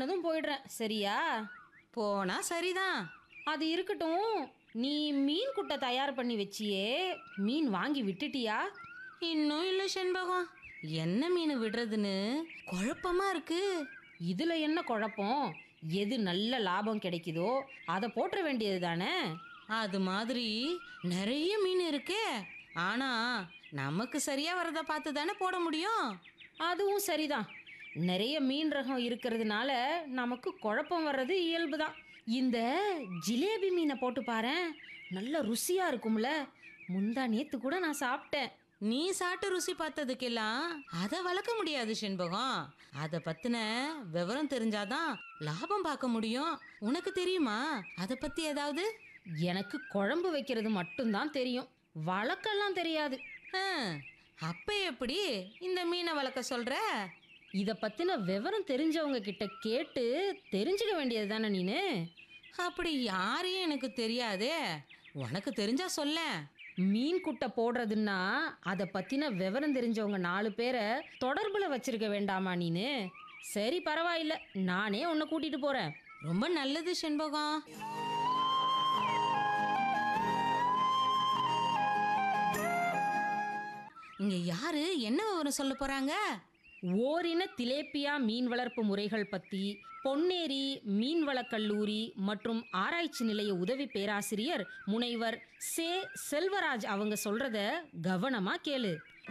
போனதும் போயிடுறேன் சரியா போனா சரிதான் அது இருக்கட்டும் நீ மீன் குட்டை தயார் பண்ணி வச்சியே மீன் வாங்கி விட்டுட்டியா இன்னும் இல்லை செண்பகம் என்ன மீன் விடுறதுன்னு குழப்பமா இருக்கு இதுல என்ன குழப்பம் எது நல்ல லாபம் கிடைக்குதோ அதை போட்டுற வேண்டியது தானே அது மாதிரி நிறைய மீன் இருக்கே ஆனா நமக்கு சரியா வரத பார்த்து தானே போட முடியும் அதுவும் சரிதான் நிறைய மீன் ரகம் இருக்கிறதுனால நமக்கு குழப்பம் வர்றது இயல்பு தான் இந்த ஜிலேபி மீனை போட்டு பாரேன் நல்ல ருசியா இருக்கும்ல முந்தா நேத்து கூட நான் சாப்பிட்டேன் நீ சாப்பிட்டு ருசி பார்த்ததுக்கெல்லாம் அதை வளர்க்க முடியாது செண்பகம் அதை பத்தின விவரம் தெரிஞ்சாதான் லாபம் பார்க்க முடியும் உனக்கு தெரியுமா அதை பத்தி ஏதாவது எனக்கு குழம்பு வைக்கிறது மட்டும்தான் தெரியும் வழக்கெல்லாம் தெரியாது ஆ, அப்ப எப்படி இந்த மீனை வளர்க்க சொல்ற இதை பத்தின விவரம் தெரிஞ்சவங்க கிட்ட கேட்டு தெரிஞ்சுக்க வேண்டியது தானே நீனு அப்படி யாரையும் எனக்கு தெரியாதே உனக்கு தெரிஞ்சா சொல்ல மீன் குட்டை போடுறதுன்னா அதை பத்தின விவரம் தெரிஞ்சவங்க நாலு பேரை தொடர்புல வச்சிருக்க வேண்டாமா நீனு சரி பரவாயில்ல நானே உன்னை கூட்டிட்டு போறேன் ரொம்ப நல்லது செண்பகம் இங்க யாரு என்ன விவரம் சொல்ல போறாங்க ஓரின திலேப்பியா மீன் வளர்ப்பு முறைகள் பத்தி பொன்னேரி மீன்வளக் கல்லூரி மற்றும் ஆராய்ச்சி நிலைய உதவி பேராசிரியர் முனைவர் சே செல்வராஜ் அவங்க சொல்றத கவனமா கேளு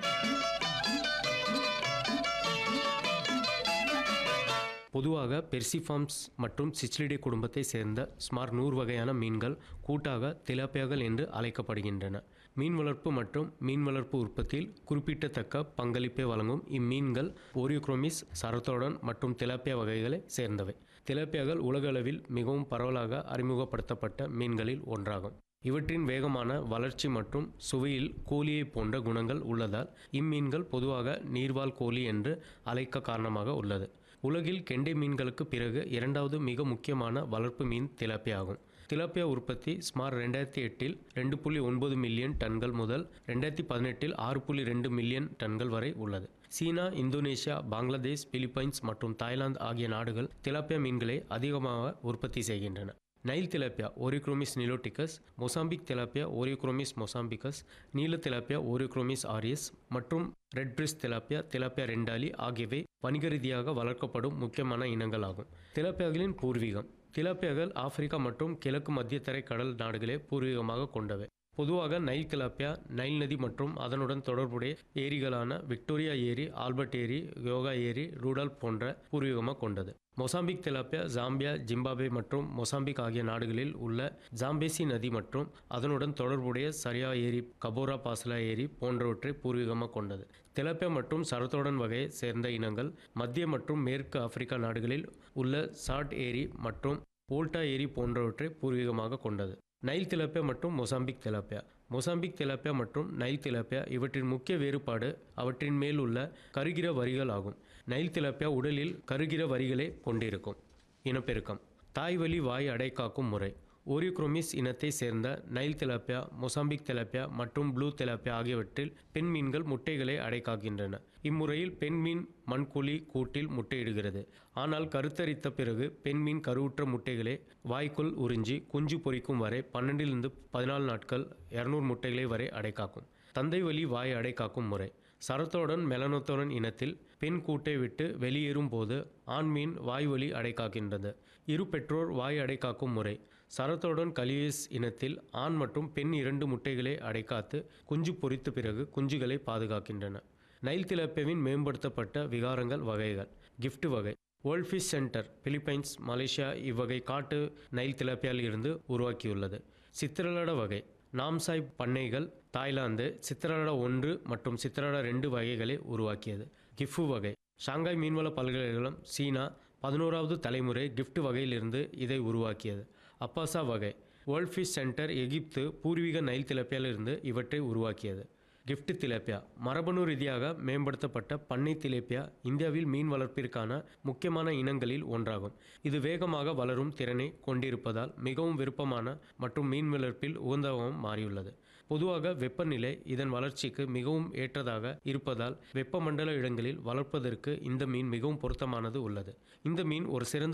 பொதுவாக பெர்சிஃபார்ம்ஸ் மற்றும் சிச்லிடே குடும்பத்தை சேர்ந்த சுமார் நூறு வகையான மீன்கள் கூட்டாக திலாப்பியாக்கள் என்று அழைக்கப்படுகின்றன மீன் வளர்ப்பு மற்றும் மீன் வளர்ப்பு உற்பத்தியில் குறிப்பிடத்தக்க பங்களிப்பை வழங்கும் இம்மீன்கள் ஓரியோக்ரோமிஸ் சரத்தோடன் மற்றும் திலாப்பியா வகைகளை சேர்ந்தவை திலாப்பியாக்கள் உலகளவில் மிகவும் பரவலாக அறிமுகப்படுத்தப்பட்ட மீன்களில் ஒன்றாகும் இவற்றின் வேகமான வளர்ச்சி மற்றும் சுவையில் கோழியை போன்ற குணங்கள் உள்ளதால் இம்மீன்கள் பொதுவாக நீர்வாழ் கோழி என்று அழைக்க காரணமாக உள்ளது உலகில் கெண்டை மீன்களுக்கு பிறகு இரண்டாவது மிக முக்கியமான வளர்ப்பு மீன் திலாப்பியா ஆகும் திலாப்பியா உற்பத்தி சுமார் ரெண்டாயிரத்தி எட்டில் ரெண்டு புள்ளி ஒன்பது மில்லியன் டன்கள் முதல் ரெண்டாயிரத்தி பதினெட்டில் ஆறு புள்ளி ரெண்டு மில்லியன் டன்கள் வரை உள்ளது சீனா இந்தோனேஷியா பங்களாதேஷ் பிலிப்பைன்ஸ் மற்றும் தாய்லாந்து ஆகிய நாடுகள் திலாப்பியா மீன்களை அதிகமாக உற்பத்தி செய்கின்றன Nile tilapia Oreochromis niloticus Mozambique tilapia Oreochromis mossambicus நீல திலாப்பியா ஓரியோக்ரோமிஸ் ஆரியஸ் மற்றும் red breast tilapia tilapia rendalli ஆகியவை வணிக ரீதியாக வளர்க்கப்படும் முக்கியமான இனங்கள் ஆகும் திலாப்பியாக்களின் பூர்வீகம் திலாப்பியாக்கள் ஆப்பிரிக்கா மற்றும் கிழக்கு மத்திய தரை கடல் நாடுகளே பூர்வீகமாக கொண்டவை பொதுவாக நைல் திலாப்பியா நைல் நதி மற்றும் அதனுடன் தொடர்புடைய ஏரிகளான விக்டோரியா ஏரி ஆல்பர்ட் ஏரி யோகா ஏரி ரூடால் போன்ற பூர்வீகமாக கொண்டது மொசாம்பிக் திலாப்பியா ஜாம்பியா ஜிம்பாபே மற்றும் மொசாம்பிக் ஆகிய நாடுகளில் உள்ள ஜாம்பேசி நதி மற்றும் அதனுடன் தொடர்புடைய சரியா ஏரி கபோரா பாசலா ஏரி போன்றவற்றை பூர்வீகமாக கொண்டது திலாப்பியா மற்றும் சரத்தோடன் வகையை சேர்ந்த இனங்கள் மத்திய மற்றும் மேற்கு ஆப்பிரிக்கா நாடுகளில் உள்ள சாட் ஏரி மற்றும் போல்டா ஏரி போன்றவற்றை பூர்வீகமாக கொண்டது நைல் திலாப்பியா மற்றும் மொசாம்பிக் திலாப்பியா மொசாம்பிக் திலாப்பியா மற்றும் நைல் திலாப்பியா இவற்றின் முக்கிய வேறுபாடு அவற்றின் மேல் உள்ள கருகிற வரிகள் ஆகும் நைல் திலாப்பியா உடலில் கருகிற வரிகளை கொண்டிருக்கும் இனப்பெருக்கம் தாய்வழி வாய் அடைக்காக்கும் முறை ஓரியோக்ரோமிஸ் இனத்தை சேர்ந்த நைல் திலாப்பியா மொசாம்பிக் திலாப்பியா மற்றும் ப்ளூ திலாப்பியா ஆகியவற்றில் பெண் மீன்கள் முட்டைகளை அடைக்காக்கின்றன இம்முறையில் பெண் மீன் மண்குழி கூட்டில் முட்டையிடுகிறது ஆனால் கருத்தரித்த பிறகு பெண் மீன் கருவுற்ற முட்டைகளை வாய்க்குள் உறிஞ்சி குஞ்சு பொரிக்கும் வரை பன்னெண்டிலிருந்து பதினாலு நாட்கள் இரநூறு முட்டைகளை வரை அடைக்காக்கும் தந்தை வழி வாய் அடைக்காக்கும் முறை சரத்தோடன் மெலனோத்தோடன் இனத்தில் பெண் கூட்டை விட்டு வெளியேறும் போது ஆண் மீன் வாய் வழி அடைக்காக்கின்றது இரு பெற்றோர் வாய் அடைக்காக்கும் முறை சரத்தோடன் கலியஸ் இனத்தில் ஆண் மற்றும் பெண் இரண்டு முட்டைகளை அடைக்காத்து குஞ்சு பொரித்த பிறகு குஞ்சுகளை பாதுகாக்கின்றன நைல் திலப்பியாவின் மேம்படுத்தப்பட்ட விகாரங்கள் வகைகள் கிஃப்ட் வகை World Fish Center Philippines Malaysia இவ்வகை காட்டு நைல் திலப்பியாவில் இருந்து உருவாக்கியுள்ளது சித்திரலட வகை நாம்சாய் பண்ணைகள் தாய்லாந்து சித்திரலட ஒன்று மற்றும் சித்திரலட ரெண்டு வகைகளை உருவாக்கியது கிஃபு வகை ஷாங்காய் மீன்வள பல்கலைக்கழகம் சீனா பதினோராவது தலைமுறை கிஃப்ட் வகையிலிருந்து இதை உருவாக்கியது அப்பாசா வகை வேர்ல்ட் ஃபிஷ் சென்டர் எகிப்து பூர்வீக நைல் திலப்பியாலிருந்து இவற்றை உருவாக்கியது கிஃப்ட் திலேப்பியா மரபணு ரீதியாக மேம்படுத்தப்பட்ட பண்ணை திலேப்பியா இந்தியாவில் மீன் வளர்ப்பிற்கான முக்கியமான இனங்களில் ஒன்றாகும் இது வேகமாக வளரும் திறனை கொண்டிருப்பதால் மிகவும் விருப்பமான மற்றும் மீன் வளர்ப்பில் உகந்தகவும் மாறியுள்ளது பொதுவாக வெப்பநிலை இதன் வளர்ச்சிக்கு மிகவும் ஏற்றதாக இருப்பதால் வெப்பமண்டல இடங்களில் வளர்ப்பதற்கு இந்த மீன் மிகவும் பொருத்தமானது உள்ளது இந்த மீன் ஒரு சிறந்த